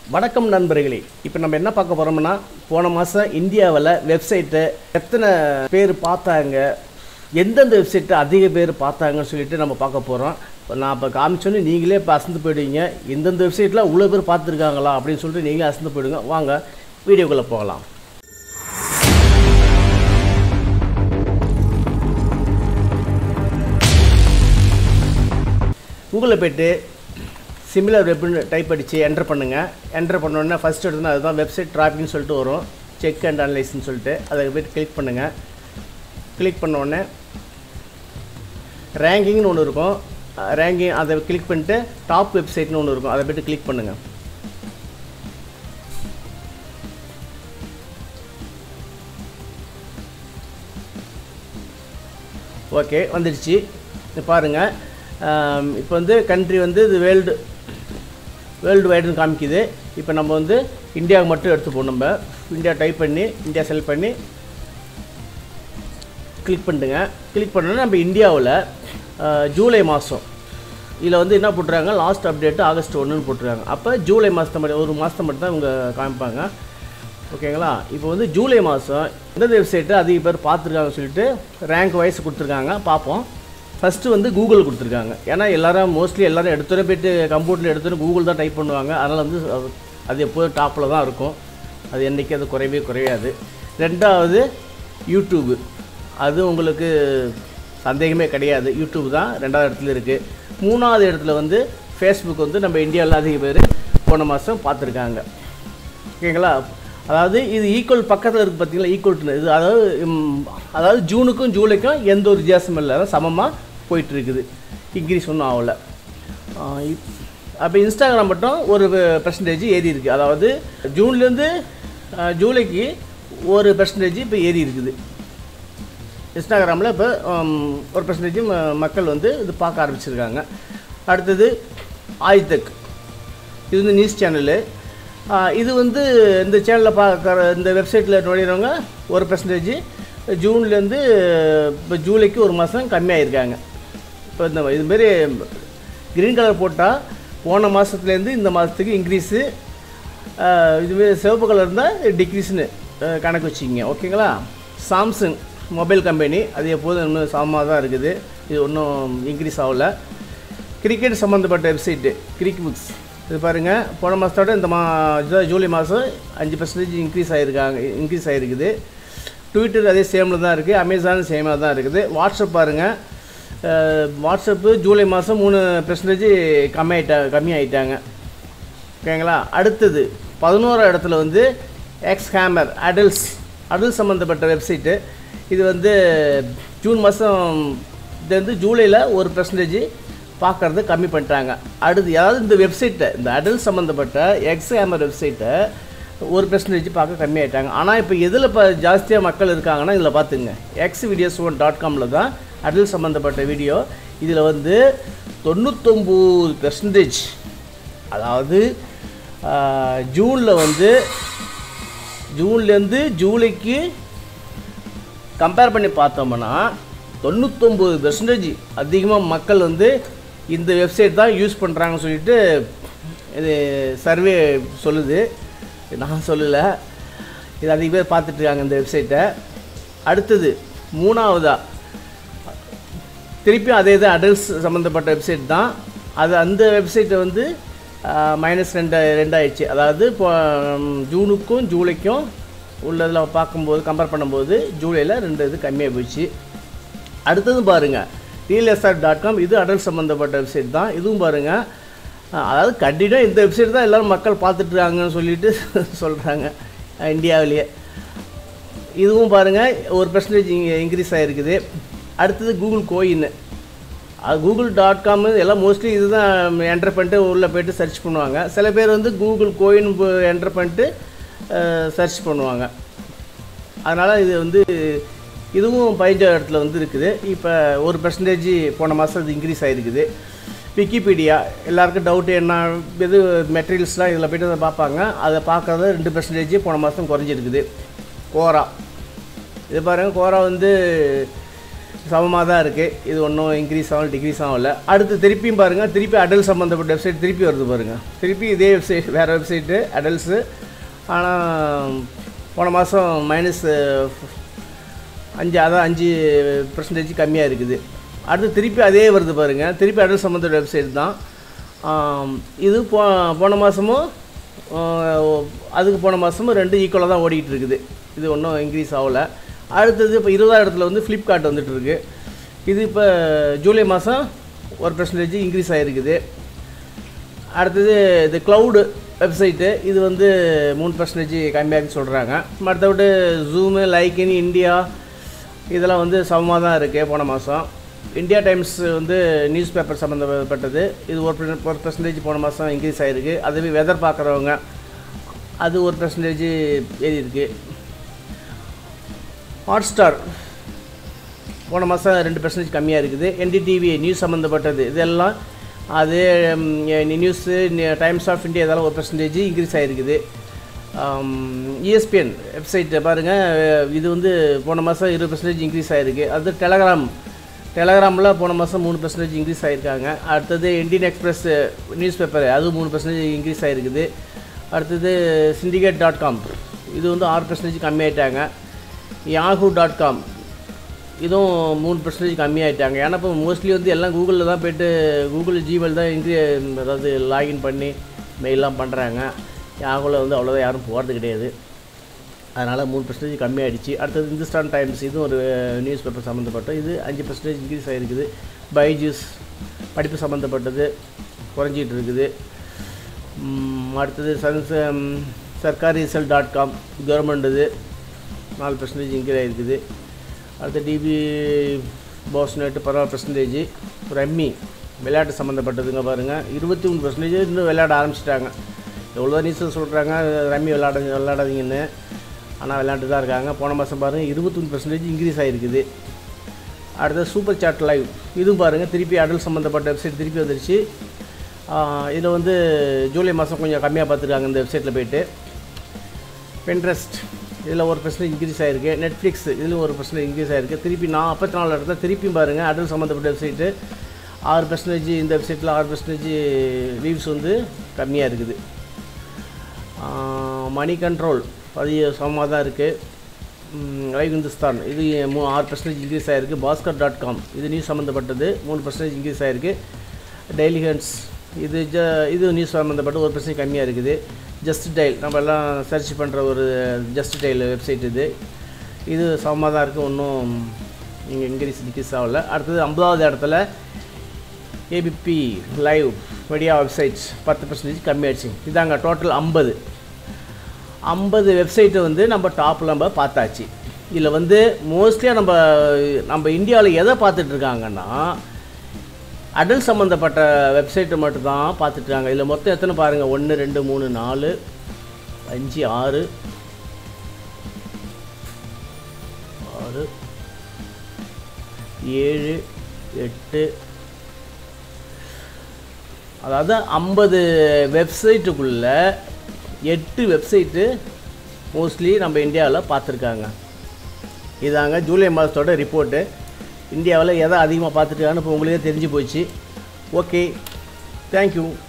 வணக்கம் நண்பர்களே இப்போ நம்ம என்ன பார்க்க போகிறோம்னா போன மாதம் இந்தியாவில் வெப்சைட்டை எத்தனை பேர் பார்த்தாங்க எந்தெந்த வெப்சைட்டை அதிக பேர் பார்த்தாங்கன்னு சொல்லிட்டு நம்ம பார்க்க போகிறோம் நான் இப்போ காமிச்சோன்னே நீங்களே இப்போ அசந்து போயிடுவீங்க எந்தெந்த வெப்சைட்டில் இவ்வளோ பேர் பார்த்துருக்காங்களா அப்படின்னு சொல்லிட்டு நீங்களே அசந்து போயிடுங்க வாங்க வீடியோக்குள்ளே போகலாம் கூகுளில் போய்ட்டு சிமிலர் வெப்னு டைப் அடித்து என்டர் பண்ணுங்கள் என்டர் பண்ணோடனே ஃபஸ்ட் எடுத்தோன்னா அதுதான் வெப்சைட் டிராஃபிக்னு சொல்லிட்டு வரும் செக் அண்ட் அனலைஸ்னு சொல்லிட்டு அதை போய்ட்டு கிளிக் பண்ணுங்கள் கிளிக் பண்ண உடனே ரேங்கிங்னு ஒன்று இருக்கும் ரேங்கிங் அதை கிளிக் பண்ணிட்டு டாப் வெப்சைட்னு ஒன்று இருக்கும் அதை போய்ட்டு கிளிக் பண்ணுங்கள் ஓகே வந்துடுச்சு இது பாருங்கள் இப்போ வந்து கண்ட்ரி வந்து இது வேர்ல்டு வேர்ல்டு வைடுன்னு காமிக்குது இப்போ நம்ம வந்து இந்தியாவுக்கு மட்டும் எடுத்துப்போம் நம்ம இந்தியா டைப் பண்ணி இந்தியா செலக்ட் பண்ணி கிளிக் பண்ணிட்டுங்க கிளிக் பண்ணோன்னா நம்ம இந்தியாவில் ஜூலை மாதம் இதில் வந்து என்ன போட்டுருக்காங்க லாஸ்ட் அப்டேட்டு ஆகஸ்ட் ஒன்றுன்னு போட்டிருக்காங்க அப்போ ஜூலை மாதத்தை மட்டும் ஒரு மாதத்தை மட்டும் தான் இவங்க காமிப்பாங்க ஓகேங்களா இப்போ வந்து ஜூலை மாதம் எந்தெந்த வெப்சைட்டு அதிக பேர் பார்த்துருக்காங்கன்னு சொல்லிட்டு ரேங்க் வைஸ் கொடுத்துருக்காங்க பார்ப்போம் ஃபஸ்ட்டு வந்து கூகுள் கொடுத்துருக்காங்க ஏன்னா எல்லாரும் மோஸ்ட்லி எல்லாரும் எடுத்துகிற போய்ட்டு கம்ப்யூட்டரில் எடுத்துகிட்டு கூகுள் தான் டைப் பண்ணுவாங்க அதனால் வந்து அது- அது எப்போதும் டாப்பில் தான் இருக்கும் அது என்றைக்கு அது குறையவே குறையாது ரெண்டாவது யூடியூபு அது உங்களுக்கு சந்தேகமே கிடையாது யூடியூப் தான் ரெண்டாவது இடத்துல இருக்குது மூணாவது இடத்துல வந்து ஃபேஸ்புக் வந்து நம்ம இந்தியாவில் அதிக பேர் போன மாதம் பார்த்துருக்காங்க ஓகேங்களா அதாவது இது ஈக்குவல் பக்கத்தில் இருக்குது பார்த்தீங்களா ஈக்குவல் இது அதாவது ம், அதாவது ஜூனுக்கும் ஜூலைக்கும் எந்த ஒரு வித்தியாசமும் இல்லை அதாவது சமமாக போயிட்டுருக்குது இன்க்ரீஸ் ஒன்றும் ஆகலை அப்போ இன்ஸ்டாகிராம் மட்டும் ஒரு பர்சன்டேஜ் ஏறி இருக்குது அதாவது ஜூன்லேருந்து ஜூலைக்கு ஒரு பர்சன்டேஜ் இப்போ ஏறி இருக்குது இன்ஸ்டாகிராமில் இப்போ ஒரு பர்சன்டேஜ் மக்கள் வந்து இது பார்க்க ஆரம்பிச்சிருக்காங்க அடுத்தது ஆய்தக் இது வந்து நியூஸ் சேனலு இது வந்து இந்த சேனலில் பார்க்குற இந்த வெப்சைட்டில் நுழையிறவங்க ஒரு பர்சன்டேஜ் ஜூன்லேருந்து இப்போ ஜூலைக்கு ஒரு மாதம் கம்மியாயிருக்காங்க இப்போ இந்த இதுமாரி க்ரீன் கலர் போட்டால் போன மாதத்துலேருந்து இந்த மாதத்துக்கு இன்க்ரீஸு இதுமாரி சிவப்பு கலர் இருந்தால் டிக்ரீஸ்னு கணக்கு வச்சுக்கிங்க ஓகேங்களா சாம்சங் மொபைல் கம்பெனி அது எப்போதும் இன்னும் சமமாக தான் இருக்குது இது ஒன்றும் இன்க்ரீஸ் ஆகலை கிரிக்கெட் சம்மந்தப்பட்ட வெப்சைட்டு கிரிக் புக்ஸ் இது பாருங்கள் போன மாதத்தோட இந்த மா ஜூ- ஜூலை மாதம் அஞ்சு பர்சன்டேஜ் இன்க்ரீஸ் ஆகிருக்காங்க இன்க்ரீஸ் ஆகிருக்குது ட்விட்டர் அதே சேமில் தான் இருக்குது அமேசான் சேமாக தான் இருக்குது வாட்ஸ்அப் பாருங்கள் வாட்ஸ்அப்பு ஜூலை மாதம் மூணு பர்சன்டேஜ் கம்மியாயிட்டா கம்மியாயிட்டாங்க ஓகேங்களா அடுத்தது பதினோரா இடத்துல வந்து எக்ஸ் ஹேமர் அடல்ட்ஸ் அடல்ட் சம்மந்தப்பட்ட வெப்சைட்டு இது வந்து ஜூன் மாதம் இது வந்து ஜூலையில் ஒரு பர்சன்டேஜ் பார்க்குறது கம்மி பண்ணிட்டாங்க அடுத்து அதாவது இந்த வெப்சைட்டை இந்த அடல்ட் சம்மந்தப்பட்ட எக்ஸ் ஹேமர் வெப்சைட்டை ஒரு பர்சன்டேஜ் பார்க்க கம்மியாயிட்டாங்க ஆனால் இப்போ எதில் இப்போ ஜாஸ்தியாக மக்கள் இருக்காங்கன்னா இதில் பார்த்துங்க எக்ஸ் வீடியோஸ் ஒன் டாட் காமில் தான் அடல்ட் சம்மந்தப்பட்ட வீடியோ இதில் வந்து தொண்ணூத்தொம்பது பெர்சன்டேஜ் அதாவது ஜூனில் வந்து ஜூன்லேருந்து ஜூலைக்கு கம்பேர் பண்ணி பார்த்தோம்னா தொண்ணூத்தொம்பது பெர்சன்டேஜ் அதிகமாக மக்கள் வந்து இந்த வெப்சைட் தான் யூஸ் பண்ணுறாங்கன்னு சொல்லிட்டு இது சர்வே சொல்லுது நான் சொல்லலை இது அதிக பேர் பார்த்துட்டு இருக்காங்க இந்த வெப்சைட்டை அடுத்தது மூணாவதாக திருப்பியும் அதே தான் அடல்ட்ஸ் சம்மந்தப்பட்ட வெப்சைட் தான் அது அந்த வெப்சைட்டை வந்து மைனஸ் ரெண்டு ரெண்டாயிடுச்சு அதாவது இப்போ ம், ஜூனுக்கும் ஜூலைக்கும் உள்ளதில் பார்க்கும்போது கம்பேர் பண்ணும்போது ஜூலையில் ரெண்டு இது கம்மியாக போயிடுச்சு அடுத்தது பாருங்கள் டிஎல்எஸ்ஆர் டாட் காம் இது அடல்ட் சம்மந்தப்பட்ட வெப்சைட் தான் இதுவும் பாருங்கள் அதாவது கண்டிப்பாக இந்த வெப்சைட் தான் எல்லோரும் மக்கள் பார்த்துட்ருக்காங்கன்னு சொல்லிட்டு சொல்கிறாங்க இந்தியாவிலேயே இதுவும் பாருங்கள் ஒரு பர்சன்டேஜ் இங்கே இன்க்ரீஸ் ஆகிருக்குது அடுத்தது Google co in Google dot com எல்லாம் மோஸ்ட்லி இதுதான் என்டர் பண்ணிட்டு உள்ளே போயிட்டு சர்ச் பண்ணுவாங்க சில பேர் வந்து கூகுள் கோயின் என்டர் பண்ணிட்டு சர்ச் பண்ணுவாங்க அதனால் இது வந்து இதுவும் பதினஞ்சாவது இடத்துல வந்து இருக்குது இப்போ ஒரு பர்சன்டேஜ் போன மாதம் இது இன்க்ரீஸ் ஆகிருக்குது விக்கிபீடியா எல்லாருக்கும் டவுட் என்ன எது மெட்டீரியல்ஸ்லாம் இதில் போய்ட்டு அதை பார்ப்பாங்க அதை பார்க்கறது ரெண்டு பர்சன்டேஜ் போன மாதம் குறைஞ்சிருக்குது கோரா இது பாருங்கள் கோரா வந்து சமமாக தான் இருக்குது இது ஒன்றும் இன்க்ரீஸ் ஆகல டிக்ரீஸ் ஆகல அடுத்து திருப்பியும் பாருங்கள் திருப்பி அடல்ட் சம்மந்தப்பட்ட வெப்சைட் திருப்பி வருது பாருங்கள் திருப்பி இதே வெப்சைட் வேறு வெப்சைட்டு அடல்ட்ஸு ஆனால் போன மாதம் மைனஸ் அஞ்சு அதான் அஞ்சு பர்சன்டேஜ் கம்மியாக இருக்குது அடுத்து திருப்பி அதே வருது பாருங்கள் திருப்பி அடல் சம்மந்தப்பட்ட வெப்சைட் தான் ஆம், இது போ போன மாதமும் அதுக்கு போன மாதமும் ரெண்டு ஈக்குவலாக தான் ஓடிக்கிட்டு இருக்குது இது ஒன்றும் இன்க்ரீஸ் ஆகலை அடுத்தது இப்போ இருபதாயிரத்துல இடத்துல வந்து ஃப்ளிப்கார்ட் வந்துட்டு இருக்கு இது இப்போ ஜூலை மாதம் ஒரு பர்சன்டேஜ் இன்க்ரீஸ் ஆகிருக்குது அடுத்தது இது க்ளவுடு வெப்சைட்டு இது வந்து மூணு பர்சன்டேஜ் கம்மியாக சொல்கிறாங்க மற்றபடி ஜூமு லைக்கின் இந்தியா இதெல்லாம் வந்து சமமாக தான் இருக்குது போன மாதம் இந்தியா டைம்ஸ் வந்து நியூஸ் பேப்பர் சம்மந்தப்பட்டது இது ஒரு per- ஒரு பர்சன்டேஜ் போன மாதம் இன்க்ரீஸ் ஆகிருக்கு அதுவே வெதர் பார்க்குறவங்க அது ஒரு பர்சன்டேஜ் ஏறி இருக்கு ஹாட் ஸ்டார் போன மாதம் ரெண்டு பர்சன்டேஜ் கம்மியாக இருக்குது என்டிடிவி நியூஸ் சம்மந்தப்பட்டது இதெல்லாம் அது நியூஸு டைம்ஸ் ஆஃப் இந்தியா இதெல்லாம் ஒரு பர்சன்டேஜ் இன்க்ரீஸ் ஆகிருக்குது இஎஸ்பிஎன் வெப்சைட்டை பாருங்கள் இது வந்து போன மாதம் இருபது பர்சன்டேஜ் இன்க்ரீஸ் ஆகிருக்கு அது டெலகிராம் டெலகிராமில் போன மாதம் மூணு பர்சன்டேஜ் இன்க்ரீஸ் ஆகிருக்காங்க அடுத்தது இந்தியன் எக்ஸ்பிரஸ் நியூஸ் பேப்பர் அது மூணு பர்சன்டேஜ் இன்க்ரீஸ் ஆகிருக்குது அடுத்தது சிண்டிகேட் டாட் காம் இது வந்து ஆறு பர்சன்டேஜ் கம்மியாயிட்டாங்க யாஹூ டாட் காம் இதுவும் மூணு பர்சன்டேஜ் கம்மியாயிட்டாங்க ஏன்னா இப்போ மோஸ்ட்லி வந்து எல்லாம் கூகுளில் தான் போய்ட்டு கூகுள் ஜிமெயில் தான் இன்க்ரீ அதாவது லாகின் பண்ணி மெயிலாம் பண்ணுறாங்க யாகுல வந்து அவ்வளோதான் யாரும் போகிறது கிடையாது அதனால் மூணு பர்சன்டேஜ் கம்மியாயிடுச்சு அடுத்தது இந்துஸ்தான் டைம்ஸ் இதுவும் ஒரு நியூஸ் பேப்பர் சம்மந்தப்பட்ட இது அஞ்சு பர்சன்டேஜ் இன்க்ரீஸ் ஆகிருக்குது பைஜூஸ் படிப்பு சம்மந்தப்பட்டது குறைஞ்சிட்டு இருக்குது ம், அடுத்தது சன்ஸ் Sarkari result dot com government இது நாலு பர்சன்டேஜ் இன்க்ரீஸ் ஆகிருக்குது அடுத்து டிபி பாஸ்நெட் பதினாறு பர்சன்டேஜ் ரம்மி விளையாட்டு சம்மந்தப்பட்டதுங்க பாருங்கள் இருபத்தி மூணு பர்சன்டேஜ் இன்னும் விளையாட ஆரம்பிச்சிட்டாங்க எவ்வளோ நியூஸ் சொல்கிறாங்க ரம்மி விளையாட விளையாடாதீங்கன்னு ஆனால் விளையாண்டு தான் இருக்காங்க போன மாதம் பாருங்கள் இருபத்தொன்று பர்சன்டேஜ் இன்க்ரீஸ் ஆகிருக்குது அடுத்தது சூப்பர் சாட் லைவ் இதுவும் பாருங்கள் திருப்பி அடல் சம்மந்தப்பட்ட வெப்சைட் திருப்பி வந்துருச்சு இதில் வந்து ஜூலை மாதம் கொஞ்சம் கம்மியாக பார்த்துருக்காங்க இந்த வெப்சைட்டில் போயிட்டு பென்ட்ரெஸ்ட் இதில் ஒரு பர்சன்டேஜ் இன்க்ரீஸ் ஆகிருக்கு நெட்ஃப்ளிக்ஸ் இதிலும் ஒரு பர்சன்டேஜ் இன்க்ரீஸ் ஆகிருக்கு திருப்பி நாற்பத்தி நாலு இடத்துல திருப்பியும் பாருங்கள் அடல் சம்மந்தப்பட்ட வெப்சைட்டு ஆறு பர்சன்டேஜ் இந்த வெப்சைட்டில் ஆறு பர்சன்டேஜ் லீவ்ஸ் வந்து கம்மியாக இருக்குது மணி கண்ட்ரோல் அது சமமாக தான் இருக்குது லைவ் இந்துஸ்தான் இது மூ ஆறு பர்சன்டேஜ் இன்க்ரீஸ் ஆகிருக்கு பாஸ்கர் டாட் காம் இது நியூஸ் சம்மந்தப்பட்டது மூணு பர்சன்டேஜ் இன்க்ரீஸ் ஆகிருக்கு டெய்லி ஹென்ஸ் இது ஜ இது நியூஸ் சம்மந்தப்பட்ட ஒரு பர்சன்டேஜ் கம்மியாக இருக்குது ஜஸ்ட் டைல் நம்ம எல்லாம் சர்ச் பண்ணுற ஒரு ஜஸ்ட் டைல் வெப்சைட் இது இது சமமாக தான் இருக்குது ஒன்றும் இங்கே இன்க்ரீஸ் டிக்ரீஸ் ஆகல அடுத்தது ஐம்பதாவது இடத்துல ஏபிபி லைவ் மீடியா வெப்சைட்ஸ் பத்து பர்சன்டேஜ் கம்மியாயிடுச்சு இதாங்க டோட்டல் ஐம்பது ஐம்பது வெப்சைட்டை வந்து நம்ம டாப்பில் நம்ம பார்த்தாச்சு இதில் வந்து மோஸ்ட்லியாக நம்ம நம்ம இந்தியாவில் எதை பார்த்துட்டு இருக்காங்கன்னா அடல் சம்மந்தப்பட்ட வெப்சைட்டை மட்டும்தான் பார்த்துட்ருக்காங்க இதில் மொத்தம் எத்தனை பாருங்கள் ஒன்று ரெண்டு மூணு நாலு அஞ்சு ஆறு ஆறு ஏழு எட்டு அதாவது ஐம்பது வெப்சைட்டுக்குள்ள எட்டு வெப்சைட்டு மோஸ்ட்லி நம்ம இந்தியாவில் பார்த்துருக்காங்க இதாங்க ஜூலை மாதத்தோட ரிப்போர்ட்டு இந்தியாவில் எதை அதிகமாக பார்த்துருக்காங்கன்னு இப்போ உங்களுக்கே தெரிஞ்சு போச்சு ஓகே தேங்க்யூ